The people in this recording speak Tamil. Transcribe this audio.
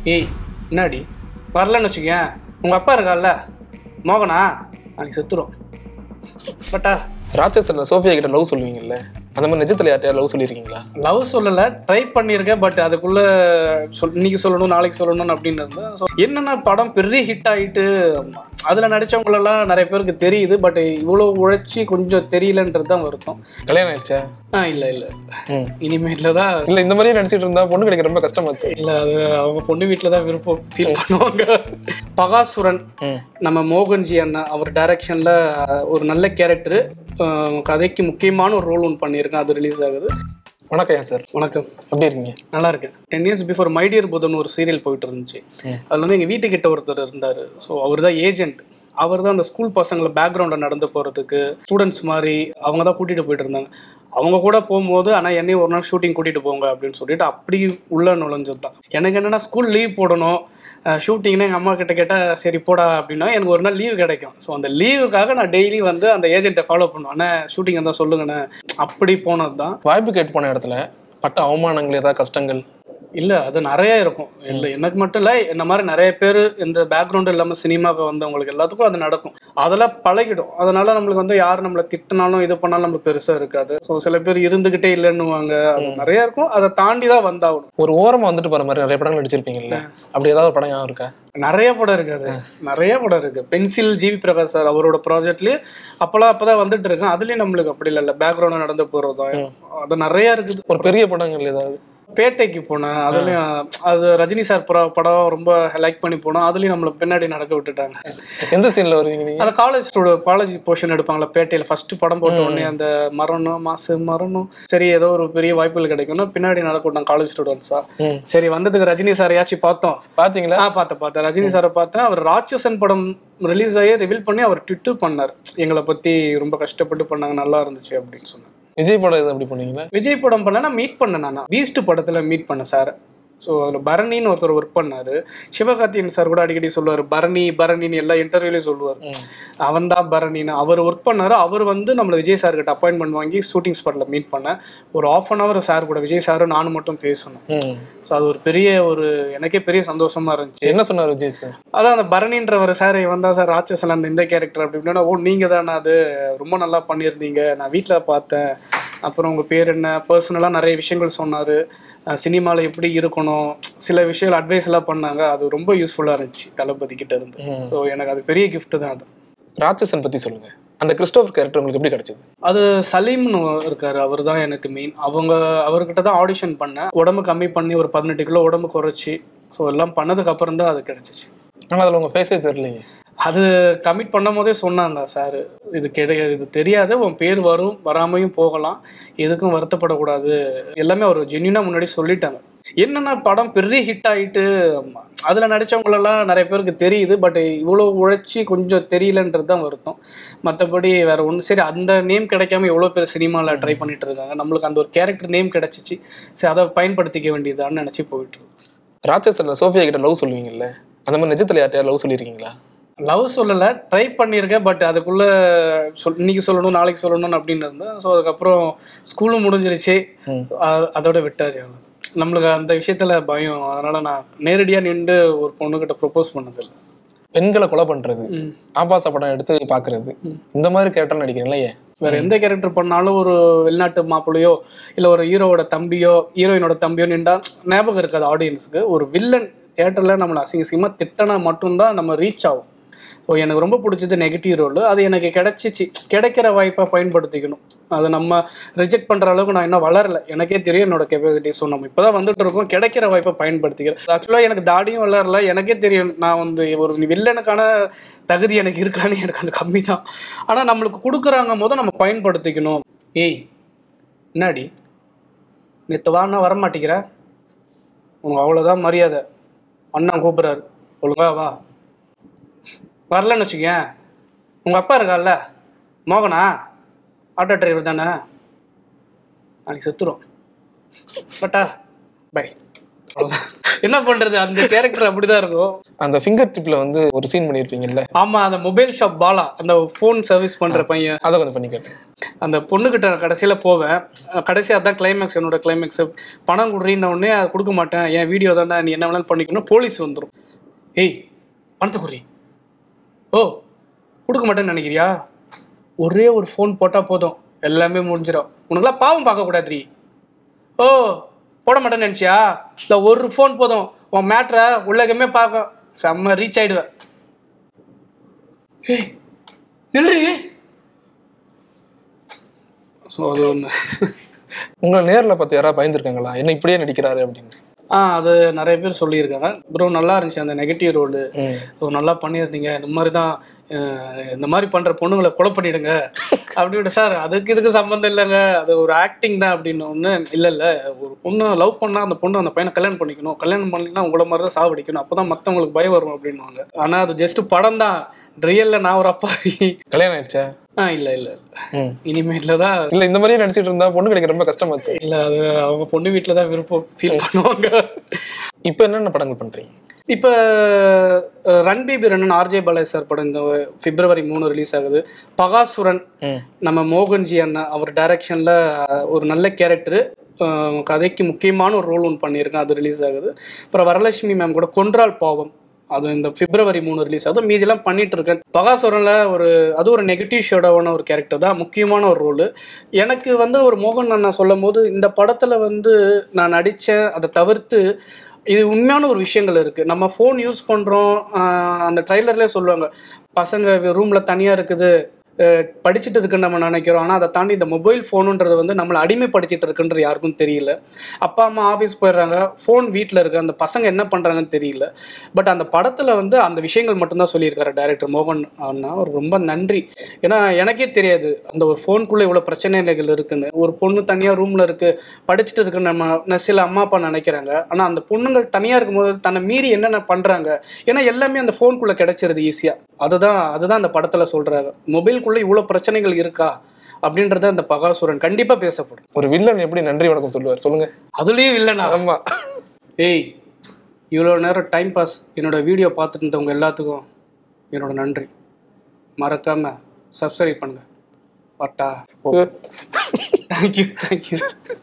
ஏய் என்னடி வரலன்னு வச்சுக்கேன் உங்கள் அப்பா இருக்கால்ல மோகனா நாளைக்கு செத்துரும் பட்டா ராட்சசன்ல சோஃபியா கிட்ட லவ் சொல்லுவீங்கல்ல அந்த மாதிரி நிஜத்துல யார்ட்டையா லவ் சொல்லியிருக்கீங்களா லவ் சொல்லலை ட்ரை பண்ணியிருக்கேன் பட் அதுக்குள்ள சொல் இன்னைக்கு சொல்லணும் நாளைக்கு சொல்லணும் அப்படின்னு இருந்தேன் ஸோ என்னென்ன படம் பெரிய ஹிட் ஆகிட்டு அதில் நடித்தவங்களெல்லாம் நிறைய பேருக்கு தெரியுது பட் இவ்வளோ உழைச்சி கொஞ்சம் தெரியலன்றது தான் வருத்தம் கல்யாணம் ஆயிடுச்சா ஆ இல்லை இல்லை ம். இனிமேல தான் இல்ல இந்த மாதிரியே நடிச்சிட்டு இருந்தா பொண்ணு கிடைக்க ரொம்ப கஷ்டமாச்சு இல்லை அது அவங்க பொண்ணு வீட்டில் தான் விருப்பம் ஃபீல் பண்ணுவாங்க பகாசுரன் ம். நம்ம மோகன்ஜி அண்ணா அவர் டைரக்ஷனில் ஒரு நல்ல கேரக்டரு கதைக்கு முக்கியமான ஒரு ரோல் ஒன்று பண்ணியிருக்கேன் அது ரிலீஸ் ஆகுது வணக்கம் சார் வணக்கம் எப்படி இருக்கீங்க நல்லா இருக்கேன் டென் இயர்ஸ் பிஃபோர் மைடியர் புதன் ஒரு சீரியல் போயிட்டு இருந்துச்சு ம். அதில் வந்து எங்கள் வீட்டுக்கிட்ட ஒருத்தர் இருந்தார் ஸோ அவர் தான் ஏஜென்ட் அவர் தான் அந்த ஸ்கூல் பசங்களை பேக்ரவுண்டில் நடந்து போகிறதுக்கு ஸ்டூடெண்ட்ஸ் மாதிரி அவங்க தான் கூட்டிகிட்டு போயிட்டு இருந்தாங்க அவங்க கூட போகும்போது ஆனால் என்னையும் ஒரு நாள் ஷூட்டிங் கூட்டிகிட்டு போங்க அப்படின்னு சொல்லிட்டு அப்படி உள்ளே நுழைஞ்சது தான் எனக்கு என்னென்னா ஸ்கூல் லீவ் போடணும் ஷூட்டிங்னா எங்கள் அம்மா கிட்ட கேட்டால் சரி போடா அப்படின்னா எனக்கு ஒரு நாள் லீவு கிடைக்கும் ஸோ அந்த லீவுக்காக நான் டெய்லி வந்து அந்த ஏஜென்ட்டை ஃபாலோ பண்ணுவேன் அண்ணா ஷூட்டிங் இருந்தால் சொல்லுங்கண்ணே அப்படி போனது தான் வாய்ப்பு கேட்டு போன இடத்துல பட்ட அவமானங்கள் ஏதாவது கஷ்டங்கள் இல்லை அது நிறைய இருக்கும் இல்லை எனக்கு மட்டும் இல்லை என்ன மாதிரி நிறைய பேர் இந்த பேக்ரவுண்டு இல்லாமல் சினிமாவுக்கு வந்தவங்களுக்கு எல்லாத்துக்கும் அது நடக்கும் அதெல்லாம் பழகிடும் அதனால நம்மளுக்கு வந்து யார் நம்மளை திட்டினாலும் இது பண்ணாலும் நம்மளுக்கு பெருசாக இருக்காது ஸோ சில பேர் இருந்துக்கிட்டே இல்லைன்னுவாங்க அது நிறைய இருக்கும் அதை தாண்டி தான் வந்தாகணும் ஒரு ஓரமா வந்துட்டு போற மாதிரி நிறைய படங்கள் நடிச்சிருப்பீங்கல்ல அப்படி ஏதாவது ஒரு படம் ஞாபகம் இருக்கா நிறைய படம் இருக்காது நிறைய படம் இருக்கு பென்சில் ஜிவி பிரகாஷ் சார் அவரோட ப்ராஜெக்ட்லயே அப்பெல்லாம் அப்பதான் வந்துட்டு இருக்கேன் அதுலயும் நம்மளுக்கு அப்படி இல்லை பேக்ரவுண்ட் நடந்து போறதும் அது நிறைய இருக்குது ஒரு பெரிய படங்கள் ஏதாவது பேட்டைக்கு போனேன் அதுலயும் அது ரஜினி சார் படம் படம் ரொம்ப லைக் பண்ணி போனோம் அதுலயும் நம்மள பின்னாடி நடக்க விட்டுட்டாங்க எந்த சீன்ல வருவீங்க நீங்க அந்த காலேஜ் காலேஜ் போர்ஷன் எடுப்பாங்களா பேட்டையில ஃபர்ஸ்ட் படம் போட்ட உடனே அந்த மரணம் மாசு மரணம் சரி ஏதோ ஒரு பெரிய வாய்ப்புகள் கிடைக்கும்னா பின்னாடி நடக்க விட்டாங்க காலேஜ் ஸ்டூடெண்ட்ஸா ம். சரி வந்ததுக்கு ரஜினி சார் யாச்சும் பார்த்தோம் பாத்தீங்களா ஆ பார்த்தேன் பார்த்தேன் ரஜினி சாரை பார்த்தேன் அவர் ராட்சசன் படம் ரிலீஸ் ஆகி ரிவீல் பண்ணி அவர் ட்விட்டு பண்ணார் எங்களை பத்தி ரொம்ப கஷ்டப்பட்டு பண்ணாங்க நல்லா இருந்துச்சு அப்படின்னு சொன்னார் விஜய் படம் எது அப்படி பண்ணீங்களா விஜய் படம் பண்ண நான் மீட் பண்ணேன் நான் பீஸ்ட் படத்துல மீட் பண்ணேன் சார் ஸோ அதில் பரணின்னு ஒருத்தர் ஒர்க் பண்ணாரு சிவகார்த்தியன் சார் கூட அடிக்கடி சொல்லுவார் பரணி பரணின்னு எல்லா இன்டர்வியூலையும் சொல்லுவார் ம். அவன் தான் பரணின்னு அவர் ஒர்க் பண்ணாரு அவர் வந்து நம்மளை விஜய் சார் கிட்ட அப்பாயின்மெண்ட் வாங்கி ஷூட்டிங் ஸ்பாட்ல மீட் பண்ணேன் ஒரு ஆஃப் அன் ஹவர் சார் கூட விஜய் சாரும் நானும் மட்டும் பேசணும் ம். ஸோ அது ஒரு பெரிய ஒரு எனக்கே பெரிய சந்தோஷமா இருந்துச்சு என்ன சொன்னார் விஜய் சார் அதான் அந்த பரணின்றவர் சார் இவன் தான் சார் ராட்சசன் அந்த இந்த கேரக்டர் அப்படி இப்படின்னா ஓ நீங்க தானே அது ரொம்ப நல்லா பண்ணியிருந்தீங்க நான் வீட்டில் பார்த்தேன் அப்புறம் உங்க பேர் என்ன பர்சனலாக நிறைய விஷயங்கள் சொன்னார் சினிமாவில் எப்படி இருக்கணும் சில விஷயங்கள் அட்வைஸ் எல்லாம் பண்ணாங்க அது ரொம்ப யூஸ்ஃபுல்லாக இருந்துச்சு தளபதி கிட்ட இருந்து ம். ஸோ எனக்கு அது பெரிய gift தான் அது ராட்சசன் பத்தி சொல்லுங்க அந்த கிறிஸ்டோபர் கேரக்டர் உங்களுக்கு எப்படி கிடைச்சது அது சலீம்னு இருக்காரு அவர் தான் எனக்கு மெயின் அவங்க அவர்கிட்ட தான் ஆடிஷன் பண்ணேன் உடம்பு கம்மி பண்ணி ஒரு பதினெட்டு கிலோ உடம்பு குறைச்சி ஸோ எல்லாம் பண்ணதுக்கு அப்புறம் தான் அது கிடைச்சிச்சு ஆனா அதுல உங்க ஃபேஸே தெரியலைங்க அது கமிட் பண்ணும் போதே சொன்னாங்க சார் இது கிடையாது இது தெரியாது உன் பேர் வரும் வராமையும் போகலாம் எதுக்கும் வருத்தப்படக்கூடாது எல்லாமே அவர் ஜென்யூனாக முன்னாடி சொல்லிட்டாங்க என்னென்ன படம் பெரிய ஹிட் ஆகிட்டு அதில் நடித்தவங்களெல்லாம் நிறைய பேருக்கு தெரியுது பட் இவ்வளோ உழைச்சி கொஞ்சம் தெரியலன்றது தான் வருத்தம் மற்றபடி வேற ஒன்று சரி அந்த நேம் கிடைக்காம எவ்வளோ பேர் சினிமாவில் ட்ரை பண்ணிட்டு இருக்காங்க நம்மளுக்கு அந்த ஒரு கேரக்டர் நேம் கிடைச்சிச்சு சரி அதை பயன்படுத்திக்க வேண்டியதான்னு நினச்சி போயிட்டு இருக்கு. ராட்சசன்ல சோஃபியா கிட்ட லவ் சொல்லுவீங்கல்ல அந்த மாதிரி நிஜத்துல யார்ட்டையா லவ் சொல்லியிருக்கீங்களா லவ் சொல்லலை ட்ரை பண்ணியிருக்கேன் பட் அதுக்குள்ளே சொல் இன்னைக்கு சொல்லணும் நாளைக்கு சொல்லணும் அப்படின்னு இருந்தேன் ஸோ அதுக்கப்புறம் ஸ்கூலும் முடிஞ்சிருச்சு ம். அ- அதோட விட்டாச்சு அவ்வளவுதான். நம்மளுக்கு அந்த விஷயத்துல பயம் அதனால நான் நேரடியாக நின்று ஒரு பொண்ணுகிட்ட ப்ரொப்போஸ் பண்ணதில்லை பெண்களை கொலை பண்றது ம். ஆபாச படம் எடுத்து பாக்குறது இந்த மாதிரி கேரக்டர் நடிக்கிறீங்களா ஏன் வேற எந்த கேரக்டர் பண்ணாலும் ஒரு வெளிநாட்டு மாப்பிள்ளையோ இல்லை ஒரு ஹீரோவோட தம்பியோ ஹீரோயினோட தம்பியோ நின்றா ஞாபகம் இருக்காது ஆடியன்ஸுக்கு ஒரு வில்லன் தியேட்டரில் நம்மளை அசிங்க அசிங்கமாக திட்டினா மட்டும்தான் நம்ம ரீச் ஆகும் ஸோ எனக்கு ரொம்ப பிடிச்சது நெகட்டிவ் ரோல் அது எனக்கு கிடைச்சிச்சு கிடைக்கிற வாய்ப்பை பயன்படுத்திக்கணும் அதை நம்ம ரிஜெக்ட் பண்ணுற அளவுக்கு நான் இன்னும் வளரல எனக்கே தெரியும் என்னோட கெப்பாசிட்டி ஸோ நம்ம இப்போ தான் வந்துட்டு இருக்கோம் கிடைக்கிற வாய்ப்பை பயன்படுத்திக்கிறேன் ஆக்சுவலாக எனக்கு தாடியும் வளரல எனக்கே தெரியும் நான் வந்து ஒரு வில்லனுக்கான தகுதி எனக்கு இருக்கான்னு எனக்கு அந்த கம்மி தான் ஆனால் நம்மளுக்கு கொடுக்குறாங்க போது நம்ம பயன்படுத்திக்கணும் ஏய் என்னடி நேற்று வான்னா வரமாட்டேங்கிற உனக்கு அவ்வளோதான் மரியாதை அண்ணன் கூப்பிட்றாரு ஒழுங்கா வா வரலன்னு வச்சுக்கேன் உங்கள் அப்பா இருக்கால்ல மோகனா ஆட்டோ டிரைவர் தானே நாளைக்கு செத்துரும் பட்டா பை அவ்வளோதான் என்ன பண்றது அந்த கேரக்டர் அப்படிதான் இருக்கும் அந்த ஃபிங்கர் டிப்ல வந்து ஒரு சீன் பண்ணியிருப்பீங்கல்ல ஆமா அந்த மொபைல் ஷாப் பாலா அந்த ஃபோன் சர்வீஸ் பண்ற பையன் அதை கொஞ்சம் பண்ணி கேட்டேன் அந்த பொண்ணுகிட்ட கடைசியில போவேன் அஹ் கடைசியா அதான் கிளைமேக்ஸ் என்னோட கிளைமேக்ஸ் பணம் குடுறீன்ன உடனே அதை கொடுக்க மாட்டேன் என் வீடியோ தானே நீ என்ன வேணாலும் பண்ணிக்கணும் போலீஸ் வந்துடும் ஏய் பணத்தை குடி ஓ கொடுக்க மாட்டேன்னு நினைக்கிறியா ஒரே ஒரு ஃபோன் போட்டால் போதும் எல்லாமே முடிஞ்சிடும் உனக்குலாம் பாவம் பார்க்கக்கூடாது ஓ போட மாட்டேன்னு நினச்சியா இந்த ஒரு ஃபோன் போதும் உன் மேட்ரை உலகமே பார்க்க செம்ம ரீச் ஆயிடுவேன் ஏய் நில்லு ஸோ அது ஒன்று உங்களை நேர்ல பார்த்து யாராவது பயந்துருக்காங்களா என்ன இப்படியே நடிக்கிறாரு அப்படின்னு ஆ அது நிறைய பேர் சொல்லியிருக்காங்க ப்ரோ நல்லா இருந்துச்சு அந்த நெகட்டிவ் ரோலு ம். ஸோ நல்லா பண்ணியிருந்தீங்க இந்த மாதிரி தான் அஹ், இந்த மாதிரி பண்ணுற பொண்ணுங்களை கொலை பண்ணிடுங்க அப்படின்னு சார் அதுக்கு இதுக்கு சம்மந்தம் இல்லைங்க அது ஒரு ஆக்டிங் தான் அப்படின்னு ஒன்று இல்லை இல்லை ஒரு பொண்ணு லவ் பண்ணால் அந்த பொண்ணு அந்த பையனை கல்யாணம் பண்ணிக்கணும் கல்யாணம் பண்ணிங்கன்னா உங்களை மாதிரி தான் சாவடிக்கணும் அப்போ தான் மற்றவங்களுக்கு பயம் வரும் அப்படின்னுவாங்க ஆனால் அது ஜஸ்ட் படம் தான் ரியலில் நான் ஒரு அப்பாவி கல்யாணம் ஆயிடுச்சா ஆ இல்லை இல்லை ம். இனிமேல தான் இல்ல இந்த மாதிரியே நடிச்சிட்டு இருந்தா பொண்ணு கிடைக்க ரொம்ப கஷ்டமாச்சு இல்லை அது அவங்க பொண்ணு வீட்டில் தான் விருப்பம் ஃபீல் பண்ணுவாங்க இப்ப என்னென்ன படங்கள் பண்றீங்க இப்போ Run Baby Run RJ Balaji sir படம் இந்த பிப்ரவரி மூணு ரிலீஸ் ஆகுது பகாசுரன் ம். நம்ம மோகன்ஜி அண்ணா அவர் டைரக்ஷனில் ஒரு நல்ல கேரக்டரு கதைக்கு முக்கியமான ஒரு ரோல் ஒன்று பண்ணியிருக்கேன் அது ரிலீஸ் ஆகுது அப்புறம் வரலட்சுமி மேம் கூட கொன்றால் பாவம் அது இந்த பிப்ரவரி மூணு ரிலீஸ் ஆகுது மீதியெல்லாம் பண்ணிட்டு இருக்கேன் பகாசுரனில் ஒரு அது ஒரு நெகட்டிவ் ஷேடோவான ஒரு கேரக்டர் தான் முக்கியமான ஒரு ரோல் எனக்கு வந்து ஒரு மோகன் அண்ணா சொல்லும் போது இந்த படத்தில் வந்து நான் நடித்தேன் அதை தவிர்த்து இது உண்மையான ஒரு விஷயங்கள் இருக்குது நம்ம ஃபோன் யூஸ் பண்ணுறோம் அந்த ட்ரைலர்லேயே சொல்லுவாங்க பசங்க ரூமில் தனியாக இருக்குது அஹ் படிச்சுட்டு இருக்குன்னு நம்ம நினைக்கிறோம் ஆனால் அதை தாண்டி இந்த மொபைல் ஃபோனுன்றது வந்து நம்மளை அடிமைப்படுத்திட்டு இருக்குன்றது யாருக்கும் தெரியல அப்பா அம்மா ஆஃபீஸ் போயிடுறாங்க ஃபோன் வீட்டில் இருக்கு அந்த பசங்க என்ன பண்ணுறாங்கன்னு தெரியல பட் அந்த படத்தில் வந்து அந்த விஷயங்கள் மட்டும்தான் சொல்லியிருக்காரு டைரக்டர் மோகன் அண்ணா அவருக்கு ரொம்ப நன்றி ஏன்னா எனக்கே தெரியாது அந்த ஒரு ஃபோனுக்குள்ளே இவ்வளோ பிரச்சனைகள் இருக்குன்னு ஒரு பொண்ணு தனியாக ரூமில் இருக்கு படிச்சுட்டு இருக்குன்னு நம்ம ந- சில அம்மா அப்பா நினைக்கிறாங்க ஆனால் அந்த பொண்ணுங்கள் தனியாக இருக்கும்போது தன்னை மீறி என்னென்ன பண்ணுறாங்க ஏன்னா எல்லாமே அந்த ஃபோனுக்குள்ளே கிடைச்சிருது ஈஸியாக அதுதான் அதுதான் அந்த படத்தில் சொல்கிறாங்க மொபைலுக்குள்ளே இவ்வளோ பிரச்சனைகள் இருக்கா அப்படின்றத அந்த பகாசுரன் கண்டிப்பாக பேசப்படும் ஒரு வில்லன் எப்படி நன்றி வணக்கம் சொல்லுவார் சொல்லுங்க அதுலேயும் இல்லைண்ணா ஆமா ஏய் இவ்வளோ நேரம் டைம் பாஸ் என்னோட வீடியோ பார்த்துட்டு இருந்தவங்க எல்லாத்துக்கும் என்னோட நன்றி மறக்காம சப்ஸ்கிரைப் பண்ணுங்க பட்டா தேங்க்யூ தேங்க்யூ